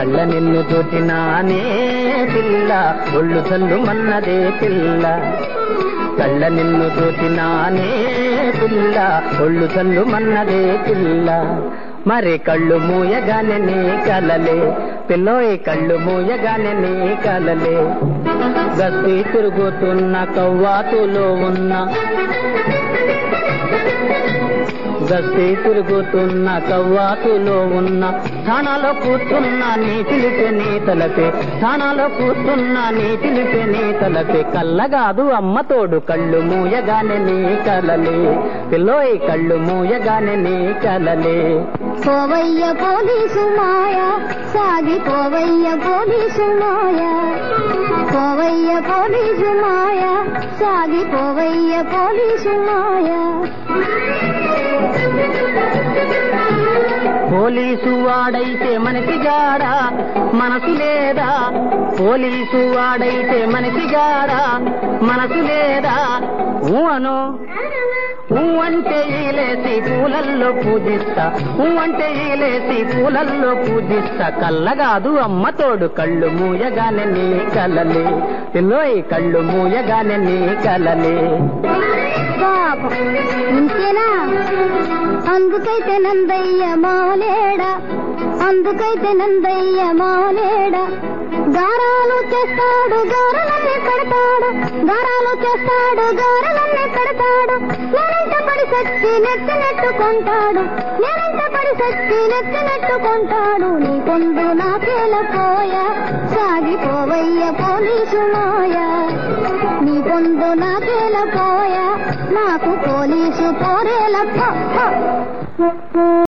కళ్ళ నిన్ను తోటినానే పిల్ల ఒళ్ళు చల్లు మన్నదే పిల్ల కళ్ళ నిన్ను తోటినానే పిల్ల ఒళ్ళు చల్లు మన్నదే పిల్ల మరి కళ్ళు మూయగానే నీ కలలే పిల్లోయి కళ్ళు మూయగానే నీ కలలే గస్తీ తిరుగుతున్న కవ్వాతులో ఉన్న గస్తీ తిరుగుతున్న కవ్వాతులో ఉన్న స్థానాలో కూర్చున్న నీ పిలిపే నీ తలపే స్థానాలో కూర్చున్న నీ పిలిపే నీ తలపే కళ్ళగాదు అమ్మ తోడు కళ్ళు మూయగానే నీ కలలే పిల్లోయ్ కళ్ళు మూయగానే నీ కలలే పోవయ్య పోలీసు మాయ సాగిపోవయ్య పోలీసు మాయ పోవయ్య పోలీసు మాయ సాగిపోవయ్య పోలీసు మాయ పోలీసు వాడైతే మనకి గాడా మనసు లేదా పోలీసు వాడైతే మనకి గాడా మనసు లేదా ఊ అను ఊ అంటే ఈలేసి పూలల్లో పూజిస్తా ఊ అంటే ఈలేసి పూలల్లో పూజిస్తా కళ్ళగాదు అమ్మ తోడు కళ్ళు మూయగానే నీ కలలే పిల్లోయ్ కళ్ళు మూయగానే నీ కలలే పాపం ఇంతేనా అందుకైతే నందయ్య మాలేడా అందుకైతే నందయ్య మాలేడా గారాలు చేస్తాడు గారలన్నీ పెడతాడు గారాలు చేస్తాడు గారలన్నీ పెడతాడు నేనంట పడి సచ్చి నెత్తి నెట్టుకుంటాడు నేనంట పడి సచ్చి నెత్తి నెట్టుకుంటాడు నీ పొందు నాకేల పోయా సాగిపోవయ్య పోలీసు మాయా నీ పొందు నాకేల పోయా నాకు పోలీసు పోరేల